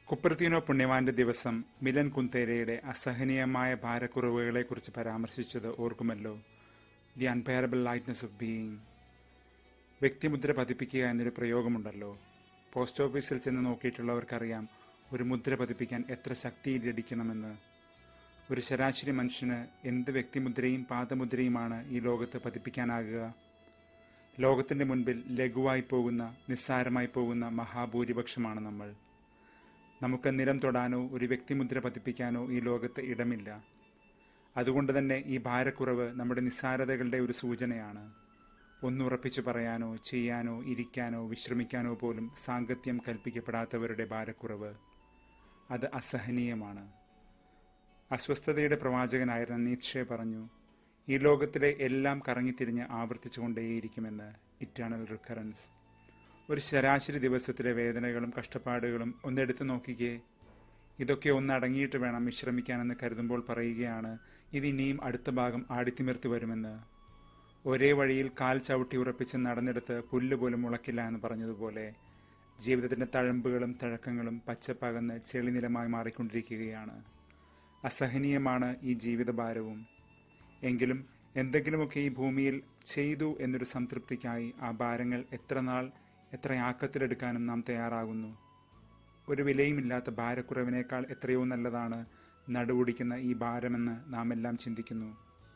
കുപ്പർത്തീനോ പുണ്യവാന്റെ ദിവസം മിലൻ കുന്തേരയുടെ അസഹനീയമായ ഭാരക്കുറവുകളെക്കുറിച്ച് പരാമർശിച്ചത് ഓർക്കുമല്ലോ the unbearable lightness of being വ്യക്തിമുദ്ര പതിപ്പിക്കുക എന്നൊരു പ്രയോഗമുണ്ടല്ലോ പോസ്റ്റ് ഓഫീസിൽ ചെന്ന് നോക്കിയിട്ടുള്ളവർക്കറിയാം ഒരു മുദ്ര പതിപ്പിക്കാൻ എത്ര ശക്തിയിലിടിക്കണമെന്ന് ഒരു ശരാശരി മനുഷ്യന് എന്ത് വ്യക്തിമുദ്രയും പാദമുദ്രയുമാണ് ഈ ലോകത്ത് പതിപ്പിക്കാനാകുക ലോകത്തിന്റെ മുൻപിൽ ലഘുവായി പോകുന്ന നിസ്സാരമായി പോകുന്ന മഹാഭൂരിപക്ഷമാണ് നമ്മൾ നമുക്ക് നിലം തൊടാനോ ഒരു വ്യക്തിമുദ്ര പതിപ്പിക്കാനോ ഈ ലോകത്ത് ഇടമില്ല അതുകൊണ്ട് തന്നെ ഈ ഭാരക്കുറവ് നമ്മുടെ നിസ്സാരതകളുടെ ഒരു സൂചനയാണ് ഒന്നുറപ്പിച്ചു പറയാനോ ചെയ്യാനോ ഇരിക്കാനോ വിശ്രമിക്കാനോ പോലും സാങ്കത്യം കൽപ്പിക്കപ്പെടാത്തവരുടെ ഭാരക്കുറവ് അത് അസഹനീയമാണ് അസ്വസ്ഥതയുടെ പ്രവാചകനായിരുന്ന നീക്ഷെ പറഞ്ഞു ഈ ലോകത്തിലെ എല്ലാം കറങ്ങിത്തിരിഞ്ഞ് ആവർത്തിച്ചുകൊണ്ടേയിരിക്കുമെന്ന് ഇറ്റേണൽ റിക്കറൻസ് ഒരു ശരാശരി ദിവസത്തിലെ വേദനകളും കഷ്ടപ്പാടുകളും ഒന്നെടുത്തു നോക്കിക്കേ ഇതൊക്കെ ഒന്ന് അടങ്ങിയിട്ട് വേണം വിശ്രമിക്കാനെന്ന് കരുതുമ്പോൾ പറയുകയാണ് ഇത് ഇനിയും അടുത്ത ഭാഗം ആടിത്തിമിർത്തി വരുമെന്ന് ഒരേ വഴിയിൽ കാൽ ചവിട്ടി ഉറപ്പിച്ച് നടന്നെടുത്ത് പുല്ല് പോലും മുളക്കില്ല എന്ന് പറഞ്ഞതുപോലെ ജീവിതത്തിന്റെ തഴമ്പുകളും തഴക്കങ്ങളും പച്ചപ്പകന്ന് ചെളിനിലമായി മാറിക്കൊണ്ടിരിക്കുകയാണ് അസഹനീയമാണ് ഈ ജീവിതഭാരവും എങ്കിലും എന്തെങ്കിലുമൊക്കെ ഈ ഭൂമിയിൽ ചെയ്തു എന്നൊരു സംതൃപ്തിക്കായി ആ ഭാരങ്ങൾ എത്ര നാൾ എത്ര ആക്കത്തിലെടുക്കാനും നാം തയ്യാറാകുന്നു ഒരു വിലയുമില്ലാത്ത ഭാരക്കുറവിനേക്കാൾ എത്രയോ നല്ലതാണ് നടുവുടിക്കുന്ന ഈ ഭാരമെന്ന് നാം എല്ലാം ചിന്തിക്കുന്നു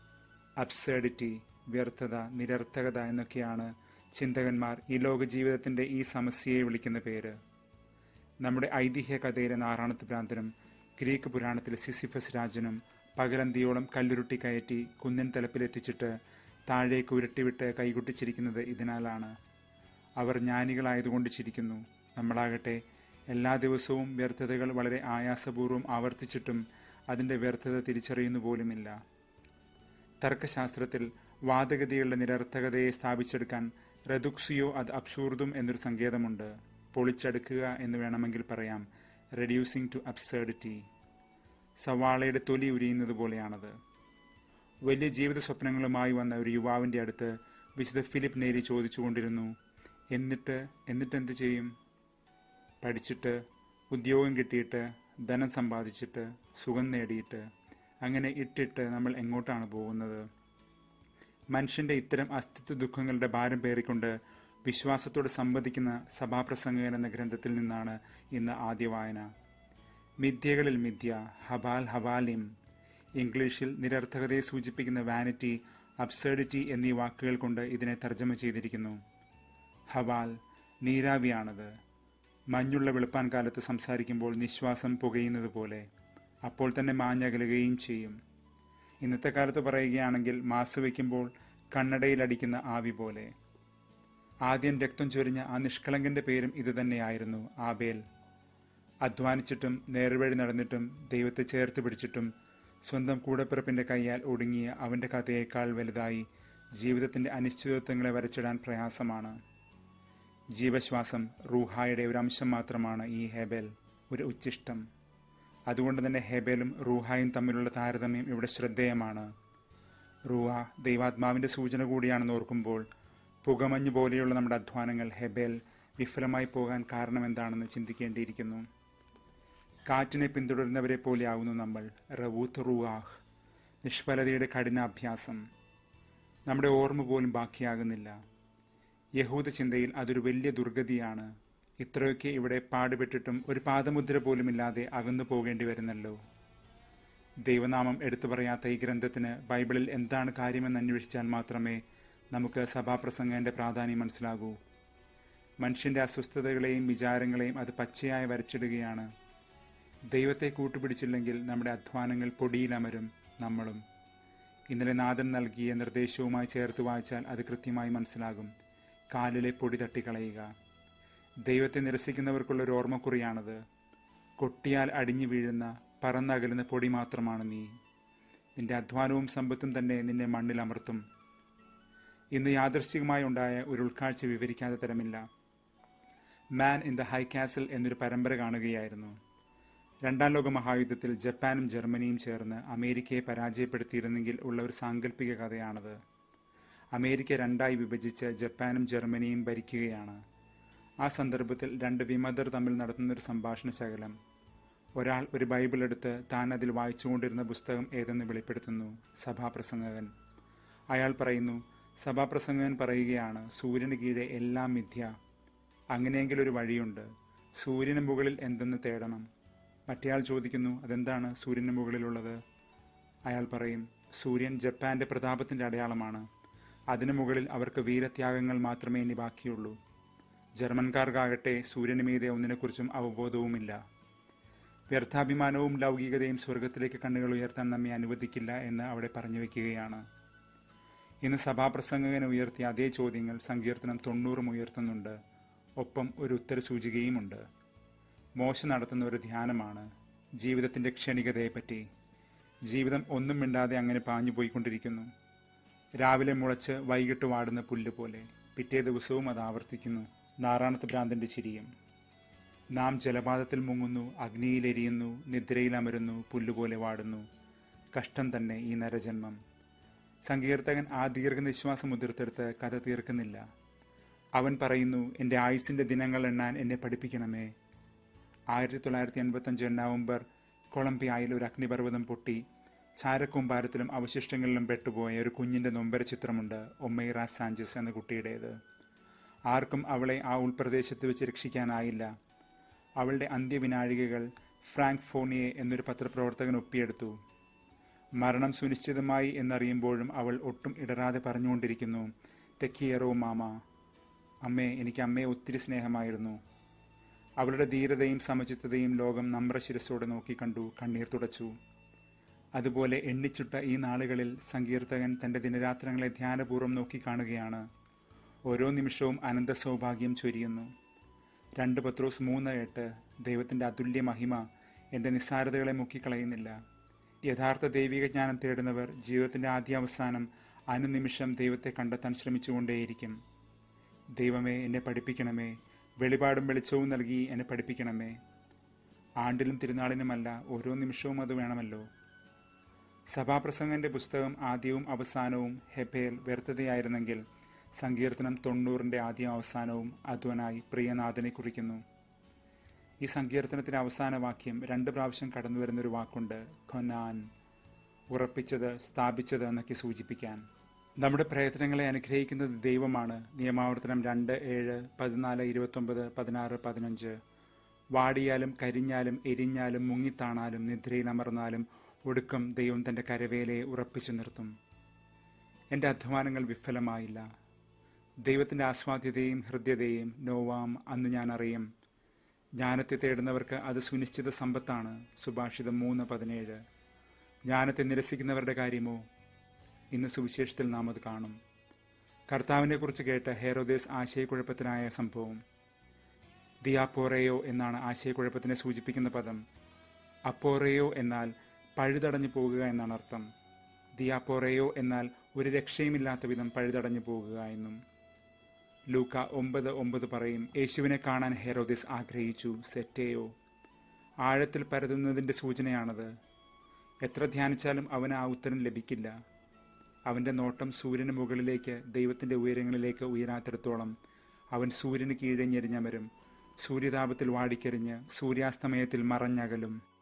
അബ്സേഡിറ്റി വ്യർത്ഥത നിരർത്ഥകത എന്നൊക്കെയാണ് ചിന്തകന്മാർ ഈ ലോക ജീവിതത്തിന്റെ ഈ സമസ്യയെ വിളിക്കുന്ന പേര് നമ്മുടെ ഐതിഹ്യ കഥയിലെ നാറാണത്ത് ഭ്രാന്തനും ഗ്രീക്ക് പുരാണത്തിലെ സിസിഫസ് രാജനും പകലന്തിയോളം കല്ലുരുട്ടി കയറ്റി കുന്നിൻ തലപ്പിലെത്തിച്ചിട്ട് താഴേക്ക് ഉരുട്ടിവിട്ട് കൈകൊട്ടിച്ചിരിക്കുന്നത് ഇതിനാലാണ് അവർ ജ്ഞാനികളായതുകൊണ്ട് ചിരിക്കുന്നു നമ്മളാകട്ടെ എല്ലാ ദിവസവും വ്യർത്ഥതകൾ വളരെ ആയാസപൂർവ്വം ആവർത്തിച്ചിട്ടും അതിന്റെ വ്യർത്ഥത തിരിച്ചറിയുന്നു പോലുമില്ല തർക്കശാസ്ത്രത്തിൽ വാദഗതികളുടെ നിരർത്ഥകതയെ സ്ഥാപിച്ചെടുക്കാൻ റെദുക്സിയോ അത് അബ്സൂർദും എന്നൊരു സങ്കേതമുണ്ട് പൊളിച്ചെടുക്കുക എന്ന് വേണമെങ്കിൽ പറയാം റെഡ്യൂസിംഗ് ടു അബ്സേർഡിറ്റി സവാളയുടെ തൊലി ഉരിയുന്നത് പോലെയാണത് വലിയ ജീവിത സ്വപ്നങ്ങളുമായി വന്ന ഒരു യുവാവിന്റെ അടുത്ത് വിശുദ്ധ ഫിലിപ്പ് നേരി ചോദിച്ചുകൊണ്ടിരുന്നു എന്നിട്ട് എന്നിട്ട് എന്ത് ചെയ്യും പഠിച്ചിട്ട് ഉദ്യോഗം കിട്ടിയിട്ട് ധനം സമ്പാദിച്ചിട്ട് സുഖം നേടിയിട്ട് അങ്ങനെ ഇട്ടിട്ട് നമ്മൾ എങ്ങോട്ടാണ് പോകുന്നത് മനുഷ്യന്റെ ഇത്തരം അസ്തിത്വ ദുഃഖങ്ങളുടെ ഭാരം പേറിക്കൊണ്ട് വിശ്വാസത്തോട് സംവദിക്കുന്ന സഭാപ്രസംഗകൻ എന്ന ഗ്രന്ഥത്തിൽ നിന്നാണ് ഇന്ന് ആദ്യ വായന മിഥ്യകളിൽ മിഥ്യ ഹബാൽ ഹവാലിം ഇംഗ്ലീഷിൽ നിരർത്ഥകതയെ സൂചിപ്പിക്കുന്ന വാനിറ്റി അബ്സേഡിറ്റി എന്നീ വാക്കുകൾ കൊണ്ട് ഇതിനെ തർജ്ജമ ചെയ്തിരിക്കുന്നു ഹവാൽ നീരാവിയാണത് മഞ്ഞുള്ള വെളുപ്പാൻ കാലത്ത് സംസാരിക്കുമ്പോൾ നിശ്വാസം പുകയുന്നത് പോലെ അപ്പോൾ തന്നെ മാഞ്ഞകലുകയും ചെയ്യും ഇന്നത്തെ കാലത്ത് പറയുകയാണെങ്കിൽ മാസ് വയ്ക്കുമ്പോൾ കണ്ണടയിലടിക്കുന്ന ആവി പോലെ ആദ്യം രക്തം ചൊരിഞ്ഞ ആ നിഷ്കളങ്കന്റെ പേരും ഇതുതന്നെയായിരുന്നു ആബേൽ അധ്വാനിച്ചിട്ടും നേർവഴി നടന്നിട്ടും ദൈവത്തെ ചേർത്ത് പിടിച്ചിട്ടും സ്വന്തം കൂടപ്പിറപ്പിന്റെ കൈയാൽ ഒടുങ്ങിയ അവന്റെ കഥയേക്കാൾ വലുതായി ജീവിതത്തിന്റെ അനിശ്ചിതത്വങ്ങളെ വരച്ചിടാൻ പ്രയാസമാണ് ജീവശ്വാസം റൂഹായുടെ ഒരു അംശം മാത്രമാണ് ഈ ഹെബേൽ ഒരു ഉച്ചിഷ്ടം അതുകൊണ്ട് തന്നെ ഹെബേലും റൂഹായും തമ്മിലുള്ള താരതമ്യം ഇവിടെ ശ്രദ്ധേയമാണ് റൂഹ ദൈവാത്മാവിന്റെ സൂചന കൂടിയാണെന്ന് ഓർക്കുമ്പോൾ പുകമഞ്ഞ് പോലെയുള്ള നമ്മുടെ അധ്വാനങ്ങൾ ഹെബേൽ വിഫലമായി പോകാൻ കാരണമെന്താണെന്ന് ചിന്തിക്കേണ്ടിയിരിക്കുന്നു കാറ്റിനെ പിന്തുടരുന്നവരെ പോലെയാവുന്നു നമ്മൾ റവൂത്ത് റൂഹാഹ് നിഷ്ഫലതയുടെ കഠിനാഭ്യാസം നമ്മുടെ ഓർമ്മ പോലും ബാക്കിയാകുന്നില്ല യഹൂദ ചിന്തയിൽ അതൊരു വലിയ ദുർഗതിയാണ് ഇത്രയൊക്കെ ഇവിടെ പാടുപെട്ടിട്ടും ഒരു പാദമുദ്ര പോലുമില്ലാതെ അകന്നു പോകേണ്ടി വരുന്നല്ലോ ദൈവനാമം എടുത്തു പറയാത്ത ഈ ഗ്രന്ഥത്തിന് ബൈബിളിൽ എന്താണ് കാര്യമെന്ന് അന്വേഷിച്ചാൽ മാത്രമേ നമുക്ക് സഭാപ്രസംഗന്റെ പ്രാധാന്യം മനസ്സിലാകൂ മനുഷ്യന്റെ അസ്വസ്ഥതകളെയും വിചാരങ്ങളെയും അത് പച്ചയായി വരച്ചിടുകയാണ് ദൈവത്തെ കൂട്ടുപിടിച്ചില്ലെങ്കിൽ നമ്മുടെ അധ്വാനങ്ങൾ പൊടിയിലമരും നമ്മളും ഇന്നലെ നാഥൻ നൽകിയ നിർദ്ദേശവുമായി ചേർത്ത് വായിച്ചാൽ അത് കൃത്യമായി മനസ്സിലാകും കാലിലെ പൊടി തട്ടിക്കളയുക ദൈവത്തെ നിരസിക്കുന്നവർക്കുള്ള ഒരു ഓർമ്മക്കുറിയാണത് കൊട്ടിയാൽ അടിഞ്ഞു വീഴുന്ന പറന്നകലുന്ന പൊടി മാത്രമാണ് നീ നിന്റെ അധ്വാനവും സമ്പത്തും തന്നെ നിന്നെ മണ്ണിൽ അമർത്തും ഇന്ന് യാദർശികമായി ഉണ്ടായ ഒരു ഉൾക്കാഴ്ച വിവരിക്കാതെ തരമില്ല man in the high castle എന്നൊരു പരമ്പര കാണുകയായിരുന്നു രണ്ടാം ലോക മഹായുദ്ധത്തിൽ ജപ്പാനും ജർമ്മനിയും ചേർന്ന് അമേരിക്കയെ പരാജയപ്പെടുത്തിയിരുന്നെങ്കിൽ ഉള്ള ഒരു സാങ്കല്പിക കഥയാണത് അമേരിക്ക രണ്ടായി വിഭജിച്ച് ജപ്പാനും ജർമ്മനിയും ഭരിക്കുകയാണ് ആ സന്ദർഭത്തിൽ രണ്ട് വിമതർ തമ്മിൽ നടത്തുന്ന ഒരു സംഭാഷണ ശകലം ഒരാൾ ഒരു ബൈബിൾ എടുത്ത് താൻ അതിൽ വായിച്ചുകൊണ്ടിരുന്ന പുസ്തകം ഏതെന്ന് വെളിപ്പെടുത്തുന്നു സഭാപ്രസംഗകൻ അയാൾ പറയുന്നു സഭാപ്രസംഗകൻ പറയുകയാണ് സൂര്യന് കീഴെ എല്ലാം മിഥ്യ അങ്ങനെയെങ്കിൽ ഒരു വഴിയുണ്ട് സൂര്യന് മുകളിൽ എന്തെന്ന് തേടണം മറ്റേയാൾ ചോദിക്കുന്നു അതെന്താണ് സൂര്യന് മുകളിലുള്ളത് അയാൾ പറയും സൂര്യൻ ജപ്പാന്റെ പ്രതാപത്തിന്റെ അടയാളമാണ് അതിനു മുകളിൽ അവർക്ക് വീരത്യാഗങ്ങൾ മാത്രമേ ഇനി ബാക്കിയുള്ളൂ ജർമ്മൻകാർക്കാകട്ടെ സൂര്യന് മീതെ ഒന്നിനെക്കുറിച്ചും അവബോധവുമില്ല വ്യർത്ഥാഭിമാനവും ലൗകികതയും സ്വർഗത്തിലേക്ക് കണ്ണുകൾ ഉയർത്താൻ നമ്മെ അനുവദിക്കില്ല എന്ന് അവിടെ പറഞ്ഞു വെക്കുകയാണ് ഇന്ന് സഭാപ്രസംഗകൻ ഉയർത്തിയ അതേ ചോദ്യങ്ങൾ സങ്കീർത്തനം തൊണ്ണൂറും ഉയർത്തുന്നുണ്ട് ഒപ്പം ഒരു ഉത്തരസൂചികയുമുണ്ട് മോശ നടത്തുന്ന ഒരു ധ്യാനമാണ് ജീവിതത്തിന്റെ ക്ഷണികതയെപ്പറ്റി ജീവിതം ഒന്നും മിണ്ടാതെ അങ്ങനെ പാഞ്ഞു പോയിക്കൊണ്ടിരിക്കുന്നു രാവിലെ മുളച്ച് വൈകിട്ട് വാടുന്ന പുല്ല് പോലെ പിറ്റേ ദിവസവും അത് ആവർത്തിക്കുന്നു നാറാണത്ത് ഭ്രാന്തന്റെ ചിരിയും നാം ജലപാതത്തിൽ മുങ്ങുന്നു അഗ്നിയിലെരിയുന്നു നിദ്രയിൽ അമരുന്നു പുല്ലുപോലെ വാടുന്നു കഷ്ടം തന്നെ ഈ നരജന്മം സങ്കീർത്തകൻ ആ ദീർഘനിശ്വാസം മുതിർത്തെടുത്ത് കഥ തീർക്കുന്നില്ല അവൻ പറയുന്നു എൻ്റെ ആയുസിൻ്റെ ദിനങ്ങൾ എണ്ണാൻ എന്നെ പഠിപ്പിക്കണമേ ആയിരത്തി തൊള്ളായിരത്തി എൺപത്തഞ്ച് നവംബർ കൊളംബിയയിൽ ഒരു അഗ്നിപർവ്വതം പൊട്ടി ചാരക്കൂമ്പാരത്തിലും അവശിഷ്ടങ്ങളിലും പെട്ടുപോയ ഒരു കുഞ്ഞിൻ്റെ നൊമ്പര ചിത്രമുണ്ട് ഒമൈറ സാഞ്ചസ് എന്ന കുട്ടിയുടേത് ആർക്കും അവളെ ആ ഉൾപ്രദേശത്ത് വെച്ച് രക്ഷിക്കാനായില്ല അവളുടെ അന്ത്യവിനാഴികകൾ ഫ്രാങ്ക് ഫോണിയെ എന്നൊരു പത്രപ്രവർത്തകൻ ഒപ്പിയെടുത്തു മരണം സുനിശ്ചിതമായി എന്നറിയുമ്പോഴും അവൾ ഒട്ടും ഇടരാതെ പറഞ്ഞുകൊണ്ടിരിക്കുന്നു തെക്കിയറോ മാമ അമ്മേ എനിക്ക് അമ്മയെ ഒത്തിരി സ്നേഹമായിരുന്നു അവളുടെ ധീരതയും സമചിത്തതയും ലോകം നമ്രശിരസോടെ നോക്കിക്കണ്ടു കണ്ണീർ തുടച്ചു അതുപോലെ എണ്ണിച്ചുട്ട ഈ നാളുകളിൽ സങ്കീർത്തകൻ തന്റെ ദിനരാത്രങ്ങളെ ധ്യാനപൂർവ്വം നോക്കിക്കാണുകയാണ് ഓരോ നിമിഷവും അനന്ത സൗഭാഗ്യം ചൊരിയുന്നു രണ്ട് പത്രോസ് മൂന്ന് എട്ട് ദൈവത്തിന്റെ അതുല്യ മഹിമ എന്റെ നിസ്സാരതകളെ മുക്കിക്കളയുന്നില്ല യഥാർത്ഥ ദൈവിക ജ്ഞാനം തേടുന്നവർ ജീവിതത്തിന്റെ ആദ്യാവസാനം അനുനിമിഷം ദൈവത്തെ കണ്ടെത്താൻ ശ്രമിച്ചുകൊണ്ടേയിരിക്കും ദൈവമേ എന്നെ പഠിപ്പിക്കണമേ വെളിപാടും വെളിച്ചവും നൽകി എന്നെ പഠിപ്പിക്കണമേ ആണ്ടിലും തിരുനാളിനുമല്ല ഓരോ നിമിഷവും അത് വേണമല്ലോ സഭാപ്രസംഗന്റെ പുസ്തകം ആദ്യവും അവസാനവും ഹെബേൽ വ്യർത്ഥതയായിരുന്നെങ്കിൽ സങ്കീർത്തനം തൊണ്ണൂറിന്റെ ആദ്യവും അവസാനവും അധ്വനായി പ്രിയനാഥനെ കുറിക്കുന്നു ഈ സങ്കീർത്തനത്തിന്റെ അവസാന വാക്യം രണ്ട് പ്രാവശ്യം കടന്നു വരുന്നൊരു വാക്കുണ്ട് ഖൊനാൻ ഉറപ്പിച്ചത് സ്ഥാപിച്ചത് എന്നൊക്കെ സൂചിപ്പിക്കാൻ നമ്മുടെ പ്രയത്നങ്ങളെ അനുഗ്രഹിക്കുന്നത് ദൈവമാണ് നിയമാവർത്തനം രണ്ട് ഏഴ് പതിനാല് ഇരുപത്തൊമ്പത് പതിനാറ് പതിനഞ്ച് വാടിയാലും കരിഞ്ഞാലും എരിഞ്ഞാലും മുങ്ങിത്താണാലും നിദ്രയിൽ അമർന്നാലും ഒടുക്കം ദൈവം തന്റെ കരവേലയെ ഉറപ്പിച്ചു നിർത്തും എൻ്റെ അധ്വാനങ്ങൾ വിഫലമായില്ല ദൈവത്തിന്റെ ആസ്വാദ്യതയും ഹൃദ്യതയും നോവാം അന്ന് ഞാൻ അറിയും ജ്ഞാനത്തെ തേടുന്നവർക്ക് അത് സുനിശ്ചിത സമ്പത്താണ് സുഭാഷിതം മൂന്ന് പതിനേഴ് ജ്ഞാനത്തെ നിരസിക്കുന്നവരുടെ കാര്യമോ ഇന്ന് സുവിശേഷത്തിൽ നാം അത് കാണും കർത്താവിനെ കുറിച്ച് കേട്ട ഹേറോദേസ് ആശയക്കുഴപ്പത്തിനായ സംഭവം ദിയാപ്പോറയോ എന്നാണ് ആശയക്കുഴപ്പത്തിനെ സൂചിപ്പിക്കുന്ന പദം അപ്പോറയോ എന്നാൽ പഴുതടഞ്ഞു പോകുക എന്നാണ് അർത്ഥം ദിയാപ്പോറയോ എന്നാൽ ഒരു രക്ഷയുമില്ലാത്ത വിധം പഴുതടഞ്ഞു പോകുക എന്നും ലൂക്ക ഒമ്പത് ഒമ്പത് പറയും യേശുവിനെ കാണാൻ ഹെറോദിസ് ആഗ്രഹിച്ചു സെറ്റേയോ ആഴത്തിൽ പരതുന്നതിന്റെ സൂചനയാണത് എത്ര ധ്യാനിച്ചാലും അവന് ആ ഉത്തരം ലഭിക്കില്ല അവന്റെ നോട്ടം സൂര്യന് മുകളിലേക്ക് ദൈവത്തിന്റെ ഉയരങ്ങളിലേക്ക് ഉയരാത്തിടത്തോളം അവൻ സൂര്യന് കീഴെ ഞെരിഞ്ഞമരും സൂര്യതാപത്തിൽ വാടിക്കരിഞ്ഞ് സൂര്യാസ്തമയത്തിൽ മറഞ്ഞകലും